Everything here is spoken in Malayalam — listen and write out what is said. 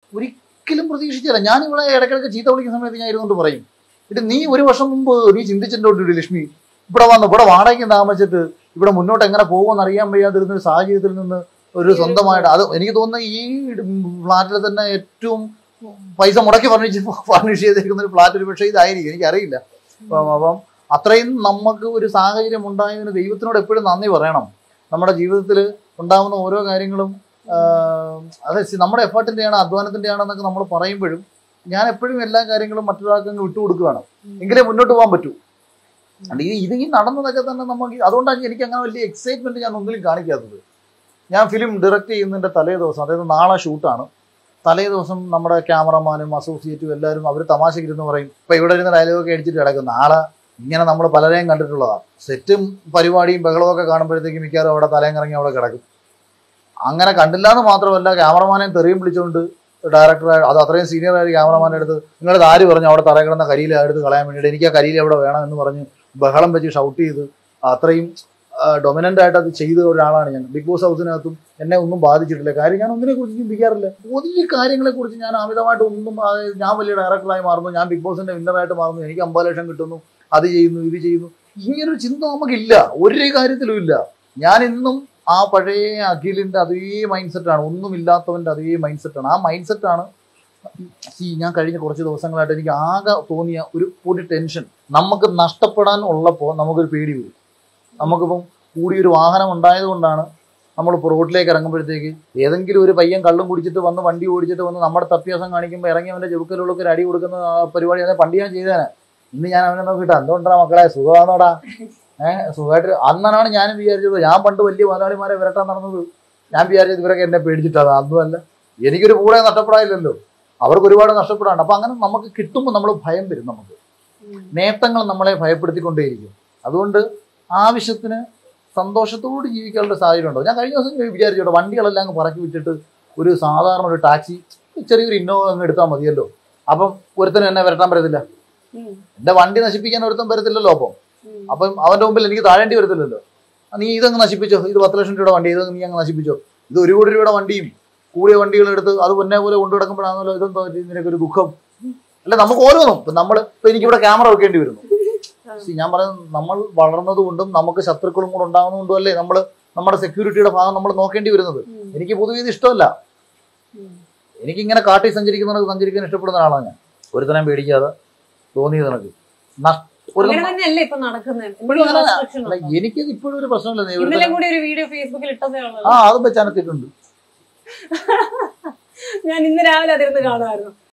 ഒരിക്കലും പ്രതീക്ഷിച്ചില്ല ഞാൻ ഇവിടെ ഇടയ്ക്കിടയ്ക്ക് ചീത്ത വിളിക്കുന്ന സമയത്ത് ഞാൻ ഇരുന്നുകൊണ്ട് പറയും ഇത് നീ ഒരു വർഷം മുമ്പ് നീ ചിന്തിച്ചിട്ടുണ്ട് ലക്ഷ്മി ഇവിടെ വന്ന് ഇവിടെ വാടകയ്ക്ക് താമസിച്ചിട്ട് ഇവിടെ മുന്നോട്ട് എങ്ങനെ പോകുമെന്ന് അറിയാൻ വയ്യാതിരുന്ന ഒരു സാഹചര്യത്തിൽ നിന്ന് ഒരു സ്വന്തമായിട്ട് അത് എനിക്ക് തോന്നുന്ന ഈ ഫ്ലാറ്റിൽ തന്നെ ഏറ്റവും പൈസ മുടക്കി ഫർണിച്ച് ഫർണിഷ് ചെയ്തിരിക്കുന്ന ഒരു ഫ്ലാറ്റ് ഒരു പക്ഷേ ഇതായിരിക്കും എനിക്കറിയില്ല അപ്പം അപ്പം അത്രയും നമുക്ക് ഒരു സാഹചര്യം ഉണ്ടായതിന് ദൈവത്തിനോട് എപ്പോഴും നന്ദി പറയണം നമ്മുടെ ജീവിതത്തിൽ ഉണ്ടാകുന്ന ഓരോ കാര്യങ്ങളും ആഹ്, അതെ സി- നമ്മുടെ എഫേർട്ടിൻ്റെയാണ് അധ്വാനത്തിൻ്റെയാണ് എന്നൊക്കെ നമ്മൾ പറയുമ്പോഴും ഞാൻ എപ്പോഴും എല്ലാ കാര്യങ്ങളും മറ്റൊരാൾക്ക് അങ്ങ് വിട്ടുകൊടുക്കുകയാണ് എങ്കിലേ മുന്നോട്ട് പോകാൻ പറ്റൂ അല്ല ഈ ഇത് ഈ നടന്നതൊക്കെ തന്നെ നമുക്ക് അതുകൊണ്ടാണ് എനിക്ക് അങ്ങനെ വലിയ എക്സൈറ്റ്മെന്റ് ഞാൻ ഒന്നിലും കാണിക്കാത്തത് ഞാൻ ഫിലിം ഡയറക്റ്റ് ചെയ്യുന്നതിന്റെ തലേ ദിവസം അതായത് നാളെ ഷൂട്ടാണ് തലേ ദിവസം നമ്മുടെ ക്യാമറമാനും അസോസിയേറ്റും എല്ലാവരും അവർ തമാശക്കിരുന്ന് പറയും ഇപ്പൊ ഇവിടെ ഇരുന്ന് ഡയലോഗൊക്കെ അടിച്ചിട്ട് കിടക്കും നാളെ ഇങ്ങനെ നമ്മൾ പലരെയും കണ്ടിട്ടുള്ളതാണ് സെറ്റും പരിപാടിയും ബഹളവും ഒക്കെ കാണുമ്പോഴത്തേക്കും മിക്കവാറും അവിടെ തലയും കറങ്ങി അവിടെ കിടക്കും അങ്ങനെ കണ്ടില്ല എന്ന് മാത്രമല്ല ക്യാമറമാനെ തെറിയും വിളിച്ചുകൊണ്ട് ഡയറക്ടർ അത് അത്രയും സീനിയർ ആയ ക്യാമറമാൻ്റെ അടുത്ത് നിങ്ങളുടെ ആര് പറഞ്ഞു അവിടെ തറ കിടന്ന കരിയിൽ എടുത്ത് കളയാൻ വേണ്ടിയിട്ട് എനിക്ക് ആ കരിയിൽ അവിടെ വേണം എന്ന് പറഞ്ഞ് ബഹളം വെച്ച് ഷൗട്ട് ചെയ്ത് അത്രയും ഡൊമിനൻ്റ് ആയിട്ട് അത് ചെയ്ത ഒരാളാണ് ഞാൻ ബിഗ് ബോസ് ഹൗസിനകത്തും എന്നെ ഒന്നും ബാധിച്ചിട്ടില്ല കാര്യം ഞാൻ ഒന്നിനെ കുറിച്ച് ചിന്തിക്കാറില്ല പുതിയ കാര്യങ്ങളെ കുറിച്ച് ഞാൻ അമിതമായിട്ട് ഒന്നും അതായത് ഞാൻ വലിയ ഡയറക്ടറായി മാറുന്നു ഞാൻ ബിഗ് ബോസിന്റെ വിന്നറായിട്ട് മാറുന്നു എനിക്ക് അമ്പത് ലക്ഷം കിട്ടുന്നു അത് ചെയ്യുന്നു ഇത് ചെയ്യുന്നു ഇങ്ങനൊരു ചിന്ത നമുക്കില്ല ഒരു കാര്യത്തിലും ഇല്ല ഞാൻ ഇന്നും ആ പഴയ അഖിലിന്റെ അതേ മൈൻഡ് സെറ്റാണ് ഒന്നുമില്ലാത്തവന്റെ അതേ മൈൻഡ് സെറ്റാണ് ആ മൈൻഡ് സെറ്റാണ് ഈ ഞാൻ കഴിഞ്ഞ കുറച്ച് ദിവസങ്ങളായിട്ട് എനിക്ക് ആകെ തോന്നിയ ഒരു ഒരു ടെൻഷൻ നമുക്ക് നഷ്ടപ്പെടാൻ ഉള്ളപ്പോൾ നമുക്കൊരു പേടി വരും നമുക്കിപ്പം കൂടിയൊരു വാഹനം ഉണ്ടായത് കൊണ്ടാണ് നമ്മൾ റോഡിലേക്ക് ഇറങ്ങുമ്പോഴത്തേക്ക് ഏതെങ്കിലും ഒരു പയ്യൻ കള്ളും കുടിച്ചിട്ട് വന്ന് വണ്ടി ഓടിച്ചിട്ട് വന്ന് നമ്മുടെ തപ്പ്യാസം കാണിക്കുമ്പോൾ ഇറങ്ങി അവൻ്റെ ചെവുക്കലുള്ളൊക്കെ ഒരു അടി കൊടുക്കുന്ന ആ പരിപാടി അതെ പണ്ട് ഞാൻ ചെയ്തേനെ ഇന്ന് ഞാൻ അവനെ നോക്കിയിട്ട് എന്തുകൊണ്ടാ മക്കളെ സുഖമാണോടാ ഏഹ് സുഖമായിട്ട് അന്നാണ് ഞാനും വിചാരിച്ചത് ഞാൻ പണ്ട് വലിയ മുതലാളിമാരെ വിരട്ടാൻ നടന്നത് ഞാൻ വിചാരിച്ചത് ഇവരൊക്കെ എന്നെ പേടിച്ചിട്ടാണ് അതുമല്ല എനിക്കൊരു കൂടെ നഷ്ടപ്പെടാനില്ലല്ലോ അവർക്ക് ഒരുപാട് നഷ്ടപ്പെടാണ്ട് അപ്പൊ അങ്ങനെ നമുക്ക് കിട്ടുമ്പോൾ നമ്മൾ ഭയം വരും നമുക്ക് നേട്ടങ്ങൾ നമ്മളെ ഭയപ്പെടുത്തിക്കൊണ്ടേയിരിക്കും അതുകൊണ്ട് ആവശ്യത്തിന് സന്തോഷത്തോട് ജീവിക്കാനുള്ള സാഹചര്യം ഉണ്ടോ ഞാൻ കഴിഞ്ഞ ദിവസം വിചാരിച്ചു കേട്ടോ വണ്ടികളെല്ലാം അങ്ങ് പറക്കി വിട്ടിട്ട് ഒരു സാധാരണ ഒരു ടാക്സി ചെറിയൊരു ഇന്നോവ അങ്ങ് എടുത്താൽ മതിയല്ലോ അപ്പം ഒരുത്തനും എന്നെ വരട്ടാൻ പറ്റത്തില്ല ഉം. എന്റെ വണ്ടി നശിപ്പിക്കാൻ ഒരുത്തൻ വരത്തില്ലല്ലോ അപ്പം ഉം. അപ്പം അവന്റെ മുമ്പിൽ എനിക്ക് താഴേണ്ടി വരത്തില്ലല്ലോ ആ, നീ ഇതങ്ങ് നശിപ്പിച്ചോ ഇത് പത്ത് ലക്ഷം രൂപയുടെ വണ്ടി ഇത് നീ അങ്ങ് നശിപ്പിച്ചോ ഇത് ഒരു കോടി രൂപയുടെ വണ്ടിയും കൂടിയ വണ്ടികൾ എടുത്ത് അത് പൊന്നെ പോലെ കൊണ്ടു കിടക്കുമ്പോഴാണല്ലോ ഇതെന്തോ നിനക്കൊരു ദുഃഖം അല്ല നമുക്ക് ഓരോന്നും ഇപ്പൊ നമ്മൾ ഇപ്പൊ എനിക്കിവിടെ ക്യാമറ വെക്കേണ്ടി വരുന്നു See, ഞാൻ പറയുന്നത് നമ്മൾ വളർന്നത് കൊണ്ടും നമുക്ക് ശത്രുക്കളും കൂടെ ഉണ്ടാകുന്നതുകൊണ്ടും അല്ലേ നമ്മൾ നമ്മുടെ സെക്യൂരിറ്റിയുടെ ഭാഗം നമ്മൾ നോക്കേണ്ടി വരുന്നത് ഉം. എനിക്ക് പൊതുവെ ഇത് ഇഷ്ടമല്ല ഉം. എനിക്കിങ്ങനെ കാട്ടിൽ സഞ്ചരിക്കുന്നവർക്ക് സഞ്ചരിക്കാൻ ഇഷ്ടപ്പെടുന്ന ആളാണ് ഞാൻ ഒരുത്തനം പേടിക്കാതെ തോന്നിയത് എനിക്ക് നഷ്- ഒരു അങ്ങനെ തന്നെയല്ലേ ഇപ്പൊ നടക്കുന്നത് ഇപ്പോഴും അങ്ങനെ restriction അല്ല, ഉണ്ടോ? എനിക്ക് ഇപ്പോഴും ഒരു പ്രശ്നമില്ല നീ ഇന്നലെ ഒരുത്തനെ- കൂടി ഒരു വീഡിയോ ഫേസ്ബുക്കിൽ ഇട്ടതേ ഉള്ളൂ ആ അതും വെച്ചാനെത്തിയിട്ടുണ്ട് ഞാൻ ഇന്ന് രാവിലെ അതിരുന്ന് കാണുമായിരുന്നു